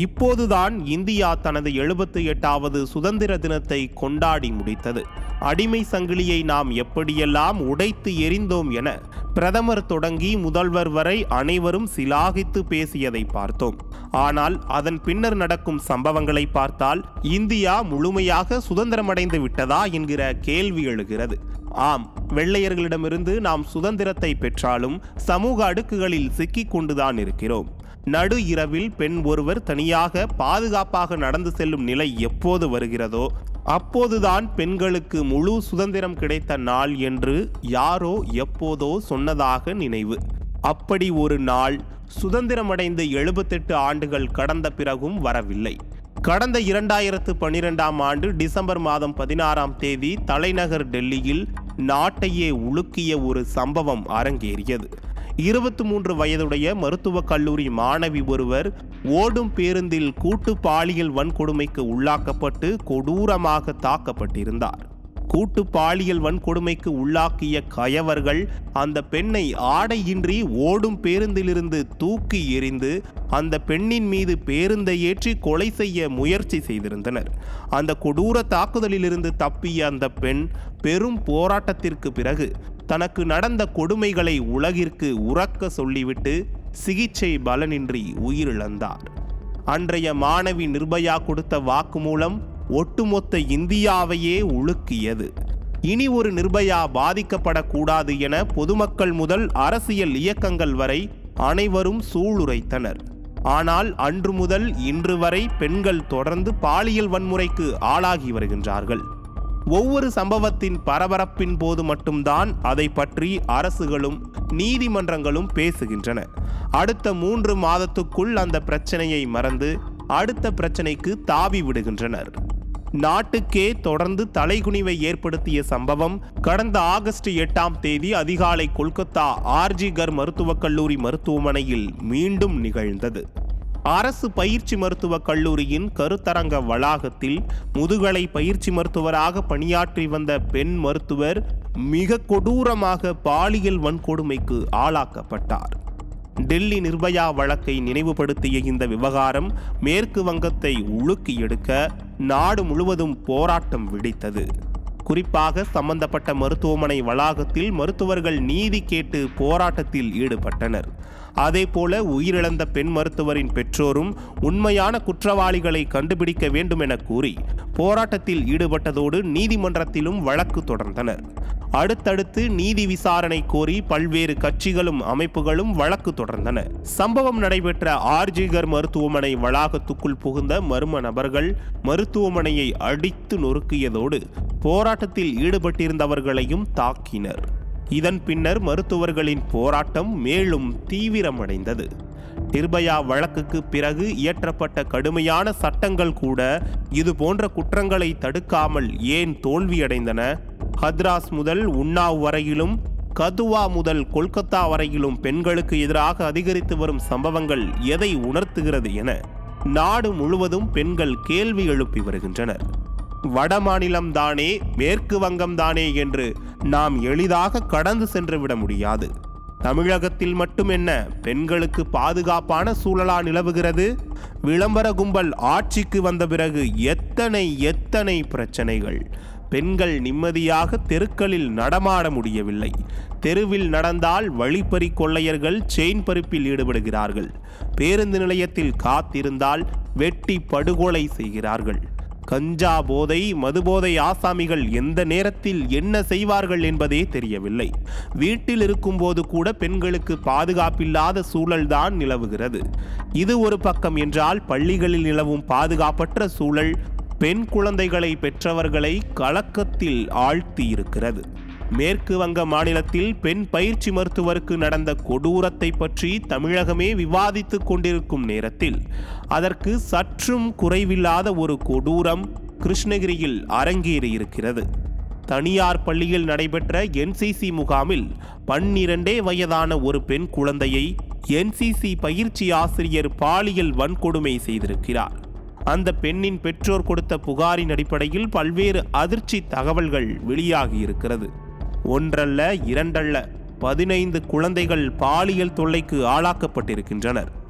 இப்போதுதான் இந்தியா தனது எழுபத்தி எட்டாவது சுதந்திர தினத்தை கொண்டாடி முடித்தது அடிமை சங்கிலியை நாம் எப்படியெல்லாம் உடைத்து எறிந்தோம் என பிரதமர் தொடங்கி முதல்வர் வரை அனைவரும் சிலாகித்து பேசியதை பார்த்தோம் ஆனால் அதன் பின்னர் நடக்கும் சம்பவங்களை பார்த்தால் இந்தியா முழுமையாக சுதந்திரமடைந்து விட்டதா என்கிற கேள்வி எழுகிறது ஆம் வெள்ளையர்களிடமிருந்து நாம் சுதந்திரத்தை பெற்றாலும் சமூக அடுக்குகளில் சிக்கிக் கொண்டுதான் இருக்கிறோம் நடு இரவில் பெண் ஒருவர் தனியாக பாதுகாப்பாக நடந்து செல்லும் நிலை எப்போது வருகிறதோ அப்போதுதான் பெண்களுக்கு முழு சுதந்திரம் கிடைத்த நாள் என்று யாரோ எப்போதோ சொன்னதாக நினைவு அப்படி ஒரு நாள் சுதந்திரமடைந்து எழுபத்தெட்டு ஆண்டுகள் கடந்த பிறகும் வரவில்லை கடந்த இரண்டாயிரத்து பன்னிரெண்டாம் ஆண்டு டிசம்பர் மாதம் பதினாறாம் தேதி தலைநகர் டெல்லியில் நாட்டையே உலுக்கிய ஒரு சம்பவம் அரங்கேறியது இருபத்தி மூன்று வயதுடைய மருத்துவக் கல்லூரி மாணவி ஒருவர் ஓடும் பேருந்தில் கூட்டு பாலியல் வன்கொடுமைக்கு உள்ளாக்கப்பட்டு கொடூரமாக தாக்கப்பட்டிருந்தார் கூட்டு பாலியல் வன்கொடுமைக்கு உள்ளாக்கிய கயவர்கள் அந்த பெண்ணை ஆடையின்றி ஓடும் பேருந்திலிருந்து தூக்கி எறிந்து அந்த பெண்ணின் மீது பேருந்தை ஏற்றி கொலை செய்ய முயற்சி செய்திருந்தனர் அந்த கொடூர தாக்குதலிலிருந்து தப்பிய அந்த பெண் பெரும் போராட்டத்திற்கு பிறகு தனக்கு நடந்த கொடுமைகளை உலகிற்கு உறக்க சொல்லிவிட்டு சிகிச்சை பலனின்றி உயிரிழந்தார் அன்றைய மாணவி நிர்பயா கொடுத்த வாக்குமூலம் ஒட்டுமொத்த இந்தியாவையே உலுக்கியது இனி ஒரு நிர்பயா பாதிக்கப்படக்கூடாது என பொதுமக்கள் முதல் அரசியல் இயக்கங்கள் வரை அனைவரும் சூளுரைத்தனர் ஆனால் அன்று முதல் இன்று வரை பெண்கள் தொடர்ந்து பாலியல் வன்முறைக்கு ஆளாகி வருகின்றார்கள் ஒவ்வொரு சம்பவத்தின் பரபரப்பின் போது மட்டும்தான் அதை பற்றி அரசுகளும் நீதிமன்றங்களும் பேசுகின்றன அடுத்த மூன்று மாதத்துக்குள் அந்த பிரச்சனையை மறந்து அடுத்த பிரச்சனைக்கு தாவி விடுகின்றனர் நாட்டுக்கே தொடர்ந்து தலைகுனிவை ஏற்படுத்திய சம்பவம் கடந்த ஆகஸ்ட் எட்டாம் தேதி அதிகாலை கொல்கத்தா ஆர்ஜி கர் மருத்துவக் கல்லூரி மருத்துவமனையில் மீண்டும் நிகழ்ந்தது அரசு பயிற்சி மருத்துவக் கல்லூரியின் கருத்தரங்க வளாகத்தில் முதுகலை பயிற்சி மருத்துவராக பணியாற்றி வந்த பெண் மருத்துவர் மிக கொடூரமாக பாலியல் வன்கொடுமைக்கு ஆளாக்கப்பட்டார் டெல்லி நிர்பயா வழக்கை நினைவுபடுத்திய இந்த விவகாரம் மேற்கு வங்கத்தை உலுக்கி எடுக்க நாடு முழுவதும் போராட்டம் வெடித்தது குறிப்பாக சம்பந்தப்பட்ட மருத்துவமனை வளாகத்தில் மருத்துவர்கள் நீதி கேட்டு போராட்டத்தில் ஈடுபட்டனர் அதேபோல உயிரிழந்த பெண் மருத்துவரின் பெற்றோரும் உண்மையான குற்றவாளிகளை கண்டுபிடிக்க வேண்டும் என கூறி போராட்டத்தில் ஈடுபட்டதோடு நீதிமன்றத்திலும் வழக்கு தொடர்ந்தனர் அடுத்தடுத்து நீதி விசாரணை கோரி பல்வேறு கட்சிகளும் அமைப்புகளும் வழக்கு தொடர்ந்தன சம்பவம் நடைபெற்ற ஆர்ஜிகர் மருத்துவமனை வளாகத்துக்குள் புகுந்த மர்ம நபர்கள் மருத்துவமனையை அடித்து நொறுக்கியதோடு போராட்டத்தில் ஈடுபட்டிருந்தவர்களையும் தாக்கினர் இதன் பின்னர் மருத்துவர்களின் போராட்டம் மேலும் தீவிரமடைந்தது நிர்பயா வழக்குக்கு பிறகு இயற்றப்பட்ட கடுமையான சட்டங்கள் கூட இது போன்ற குற்றங்களை தடுக்காமல் ஏன் தோல்வியடைந்தன ஹத்ராஸ் முதல் உன்னாவ் வரையிலும் கதுவா முதல் கொல்கத்தா வரையிலும் பெண்களுக்கு எதிராக அதிகரித்து வரும் சம்பவங்கள் எதை உணர்த்துகிறது என நாடு முழுவதும் பெண்கள் கேள்வி எழுப்பி வருகின்றனர் வட மாநிலம் தானே மேற்கு வங்கம் தானே என்று நாம் எளிதாக கடந்து சென்று விட முடியாது தமிழகத்தில் மட்டும் என்ன பெண்களுக்கு பாதுகாப்பான சூழலா நிலவுகிறது விளம்பர கும்பல் ஆட்சிக்கு வந்த பிறகு எத்தனை எத்தனை பிரச்சனைகள் பெண்கள் நிம்மதியாக தெருக்களில் நடமாட முடியவில்லை தெருவில் நடந்தால் வழிப்பறி கொள்ளையர்கள் செயின் பறிப்பில் ஈடுபடுகிறார்கள் பேருந்து நிலையத்தில் காத்திருந்தால் வெட்டி படுகொலை செய்கிறார்கள் கஞ்சா போதை மதுபோதை ஆசாமிகள் எந்த நேரத்தில் என்ன செய்வார்கள் என்பதே தெரியவில்லை வீட்டில் இருக்கும்போது கூட பெண்களுக்கு பாதுகாப்பில்லாத சூழல்தான் நிலவுகிறது இது ஒரு பக்கம் என்றால் பள்ளிகளில் நிலவும் பாதுகாப்பற்ற சூழல் பெண் குழந்தைகளை பெற்றவர்களை கலக்கத்தில் ஆழ்த்தி இருக்கிறது மேற்கு வங்க மாநிலத்தில் பெண் பயிற்சி மருத்துவருக்கு நடந்த கொடூரத்தை பற்றி தமிழகமே விவாதித்துக் கொண்டிருக்கும் நேரத்தில் அதற்கு சற்றும் குறைவில்லாத ஒரு கொடூரம் கிருஷ்ணகிரியில் அரங்கேறியிருக்கிறது தனியார் பள்ளியில் நடைபெற்ற என்சிசி முகாமில் பன்னிரண்டே வயதான ஒரு பெண் குழந்தையை என்சிசி பயிற்சி ஆசிரியர் பாலியல் வன்கொடுமை செய்திருக்கிறார் அந்த பெண்ணின் பெற்றோர் கொடுத்த புகாரின் அடிப்படையில் பல்வேறு அதிர்ச்சி தகவல்கள் வெளியாகி இருக்கிறது ஒன்றல்ல இரண்டல்ல பதினைந்து குழந்தைகள் பாலியல் தொல்லைக்கு ஆளாக்கப்பட்டிருக்கின்றனர்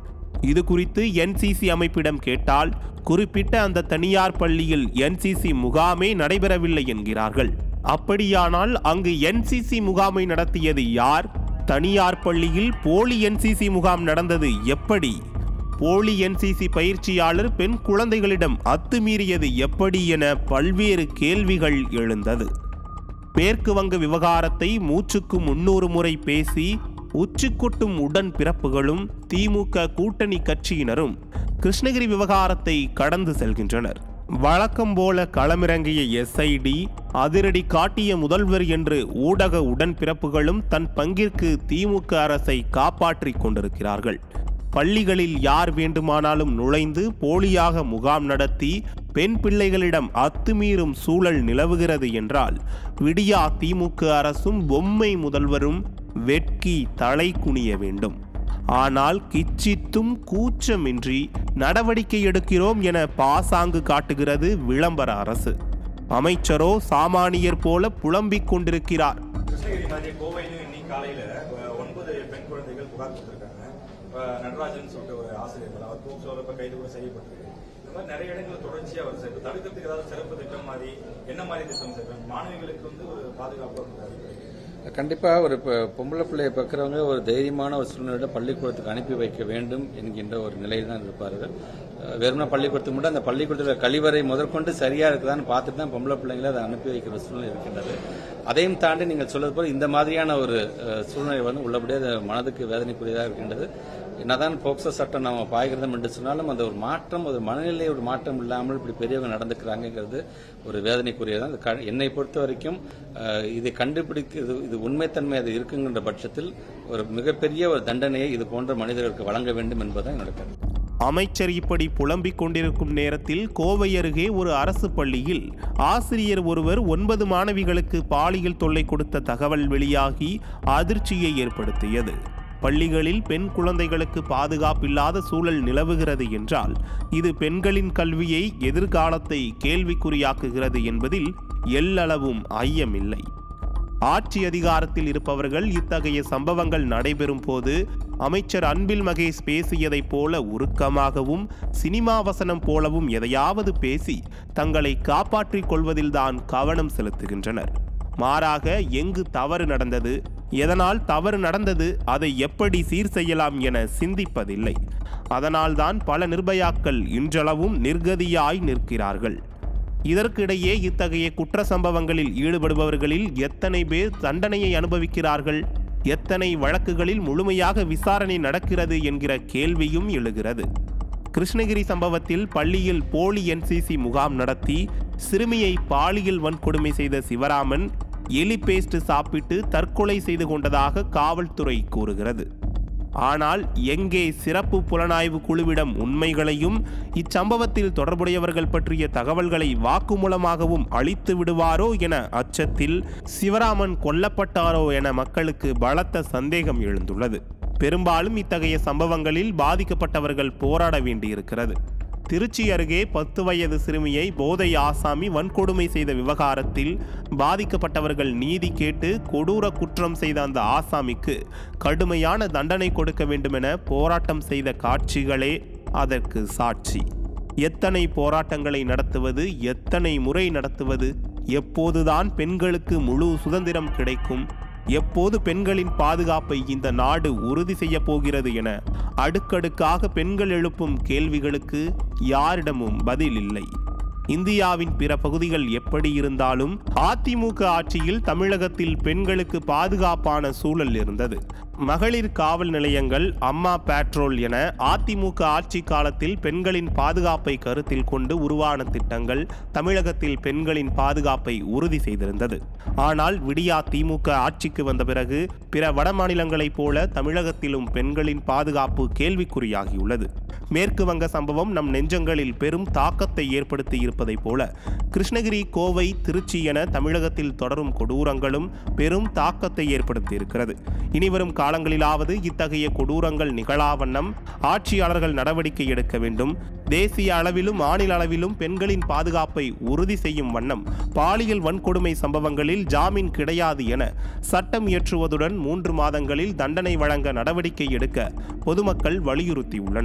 இது குறித்து என்சிசி அமைப்பிடம் கேட்டால் குறிப்பிட்ட அந்த தனியார் பள்ளியில் என்சிசி முகாமே நடைபெறவில்லை என்கிறார்கள் அப்படியானால் அங்கு என்சிசி முகாமை நடத்தியது யார் தனியார் பள்ளியில் போலி என்சிசி முகாம் நடந்தது எப்படி போலி என்சிசி பயிற்சியாளர் பெண் குழந்தைகளிடம் அத்துமீறியது எப்படி என பல்வேறு கேள்விகள் எழுந்தது மேற்கு வங்க விவகாரத்தை மூச்சுக்கு முன்னூறு முறை பேசி உச்சிக்கொட்டும் உடன் பிறப்புகளும் திமுக கூட்டணி கட்சியினரும் கிருஷ்ணகிரி விவகாரத்தை கடந்து செல்கின்றனர் வழக்கம் போல களமிறங்கிய எஸ்ஐடி அதிரடி காட்டிய முதல்வர் என்று ஊடக உடன்பிறப்புகளும் தன் பங்கிற்கு திமுக அரசை காப்பாற்றிக் கொண்டிருக்கிறார்கள் பள்ளிகளில் யார் வேண்டுமானாலும் நுழைந்து போலியாக முகாம் நடத்தி பெண் பிள்ளைகளிடம் அத்துமீறும் சூழல் நிலவுகிறது என்றால் விடியா திமுக அரசும் பொம்மை முதல்வரும் வெட்கி தலை குனிய வேண்டும் ஆனால் கிச்சித்தும் கூச்சமின்றி நடவடிக்கை எடுக்கிறோம் என பாசாங்கு காட்டுகிறது விளம்பர அரசு அமைச்சரோ சாமானியர் போல புலம்பிக் கொண்டிருக்கிறார் கிருஷ்ணகிரி மாதிரி கோவையிலும் இன்னைக்கு காலையில அஹ், ஒன்பது பெண் குழந்தைகள் புகார் கொடுத்திருக்காங்க அஹ், நடராஜன் சொல்லிட்டு ஒரு ஆசிரியர் மேல அவர் போக்சோல இப்ப கைது கூட செய்யப்பட்டிருக்கு இந்த மாதிரி நிறைய இடங்கள் தொடர்ச்சியா வருது சார் இப்ப தடுக்கிறதுக்கு ஏதாவது சிறப்பு திட்டம் மாதிரி என்ன மாதிரி திட்டம் சார் மாணவிகளுக்கு வந்து ஒரு பாதுகாப்பு இருக்காது கண்டிப்பா ஒரு பொ- பொம்பளை பிள்ளையை பார்க்குறவங்க ஒரு தைரியமான ஒரு சூழ்நிலையில பள்ளிக்கூடத்துக்கு அனுப்பி வைக்க வேண்டும் என்கின்ற ஒரு நிலையில் தான் இருப்பார்கள் அஹ் வெறுமனே பள்ளிக்கூடத்துக்கு மட்டும் அந்த பள்ளிக்கூடத்தில் கழிவறை முதற்கொண்டு சரியா இருக்குதான்னு பார்த்துட்டு தான் பொம்பளை பிள்ளைங்களை அதை அனுப்பி வைக்கிற சூழ்நிலை இருக்கின்றது அதையும் தாண்டி நீங்கள் சொல்வது போல் இந்த மாதிரியான ஒரு அஹ், சூழ்நிலை வந்து உள்ளபடியே அது மனதுக்கு வேதனைக்குரியதாக இருக்கின்றது என்னதான் போக்சோ சட்டம் நம்ம பாய்கிறதும் என்று சொன்னாலும் அந்த ஒரு மாற்றம் ஒரு மனநிலை ஒரு மாற்றம் இல்லாமல் இப்படி பெரியவங்க நடந்துக்கிறாங்கிறது ஒரு வேதனைக்குரியதான் அது க- என்னை பொறுத்த வரைக்கும் அஹ், இதை கண்டுபிடிக்கிறது இது உண்மைத்தன்மை அது இருக்குங்கின்ற பட்சத்தில் ஒரு மிகப்பெரிய ஒரு தண்டனையை இது போன்ற மனிதர்களுக்கு வழங்க வேண்டும் என்பதுதான் என்னோட கருத்து அமைச்சர் இப்படி புலம்பிக் கொண்டிருக்கும் நேரத்தில் கோவை அருகே ஒரு அரசு பள்ளியில் ஆசிரியர் ஒருவர் ஒன்பது மாணவிகளுக்கு பாலியல் தொல்லை கொடுத்த தகவல் வெளியாகி அதிர்ச்சியை ஏற்படுத்தியது பள்ளிகளில் பெண் குழந்தைகளுக்கு பாதுகாப்பில்லாத சூழல் நிலவுகிறது என்றால் இது பெண்களின் கல்வியை எதிர்காலத்தை கேள்விக்குறியாக்குகிறது என்பதில் எல்லளவும் ஐயமில்லை ஆட்சி அதிகாரத்தில் இருப்பவர்கள் இத்தகைய சம்பவங்கள் நடைபெறும் போது அமைச்சர் அன்பில் மகேஷ் பேசியதைப் போல உருக்கமாகவும் சினிமா வசனம் போலவும் எதையாவது பேசி தங்களை காப்பாற்றிக் கொள்வதில்தான் கவனம் செலுத்துகின்றனர் மாறாக எங்கு தவறு நடந்தது எதனால் தவறு நடந்தது அதை எப்படி சீர் செய்யலாம் என சிந்திப்பதில்லை அதனால்தான் பல நிர்பயாக்கள் இன்றளவும் நிர்கதியாய் நிற்கிறார்கள் இதற்கிடையே இத்தகைய குற்ற சம்பவங்களில் ஈடுபடுபவர்களில் எத்தனை பேர் தண்டனையை அனுபவிக்கிறார்கள் எத்தனை வழக்குகளில் முழுமையாக விசாரணை நடக்கிறது என்கிற கேள்வியும் எழுகிறது கிருஷ்ணகிரி சம்பவத்தில் பள்ளியில் போலி என்சிசி முகாம் நடத்தி சிறுமியை பாலியல் வன்கொடுமை செய்த சிவராமன் எலி பேஸ்ட் சாப்பிட்டு தற்கொலை செய்து கொண்டதாக காவல்துறை கூறுகிறது ஆனால் எங்கே சிறப்பு புலனாய்வு குழுவிடம் உண்மைகளையும் இச்சம்பவத்தில் தொடர்புடையவர்கள் பற்றிய தகவல்களை வாக்குமூலமாகவும் அளித்து விடுவாரோ என அச்சத்தில் சிவராமன் கொல்லப்பட்டாரோ என மக்களுக்கு பலத்த சந்தேகம் எழுந்துள்ளது பெரும்பாலும் இத்தகைய சம்பவங்களில் பாதிக்கப்பட்டவர்கள் போராட வேண்டியிருக்கிறது திருச்சி அருகே பத்து வயது சிறுமியை போதை ஆசாமி வன்கொடுமை செய்த விவகாரத்தில் பாதிக்கப்பட்டவர்கள் நீதி கேட்டு கொடூர குற்றம் செய்த அந்த ஆசாமிக்கு கடுமையான தண்டனை கொடுக்க வேண்டுமென போராட்டம் செய்த காட்சிகளே அதற்கு சாட்சி எத்தனை போராட்டங்களை நடத்துவது எத்தனை முறை நடத்துவது எப்போதுதான் பெண்களுக்கு முழு சுதந்திரம் கிடைக்கும் எப்போது பெண்களின் பாதுகாப்பை இந்த நாடு உறுதி செய்ய போகிறது என அடுக்கடுக்காக பெண்கள் எழுப்பும் கேள்விகளுக்கு யாரிடமும் பதில் இல்லை இந்தியாவின் பிற பகுதிகள் எப்படி இருந்தாலும் அதிமுக ஆட்சியில் தமிழகத்தில் பெண்களுக்கு பாதுகாப்பான சூழல் இருந்தது மகளிர் காவல் நிலையங்கள் அம்மா பேட்ரோல் என அதிமுக ஆட்சி காலத்தில் பெண்களின் பாதுகாப்பை கருத்தில் கொண்டு உருவான திட்டங்கள் தமிழகத்தில் பெண்களின் பாதுகாப்பை உறுதி செய்திருந்தது ஆனால் விடியா திமுக ஆட்சிக்கு வந்த பிறகு பிற வட மாநிலங்களைப் போல தமிழகத்திலும் பெண்களின் பாதுகாப்பு கேள்விக்குறியாகியுள்ளது மேற்கு வங்க சம்பவம் நம் நெஞ்சங்களில் பெரும் தாக்கத்தை ஏற்படுத்தி இருப்பதைப் போல கிருஷ்ணகிரி கோவை திருச்சி என தமிழகத்தில் தொடரும் கொடூரங்களும் பெரும் தாக்கத்தை ஏற்படுத்தி இருக்கிறது இனிவரும் காலங்களிலாவது இத்தகைய கொடூரங்கள் நிகழாவண்ணம் ஆட்சியாளர்கள் நடவடிக்கை எடுக்க வேண்டும் தேசிய அளவிலும் மாநில அளவிலும் பெண்களின் பாதுகாப்பை உறுதி செய்யும் வண்ணம் பாலியல் வன்கொடுமை சம்பவங்களில் ஜாமீன் கிடையாது என சட்டம் இயற்றுவதுடன் மூன்று மாதங்களில் தண்டனை வழங்க நடவடிக்கை எடுக்க பொதுமக்கள் வலியுறுத்தியுள்ளனர்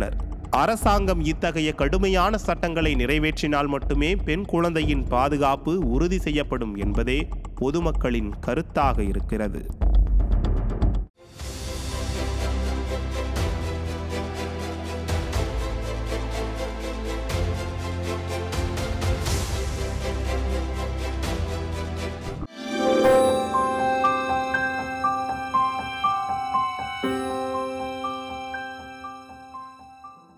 அரசாங்கம் இத்தகைய கடுமையான சட்டங்களை நிறைவேற்றினால் மட்டுமே பெண் குழந்தையின் பாதுகாப்பு உறுதி செய்யப்படும் என்பதே பொதுமக்களின் கருத்தாக இருக்கிறது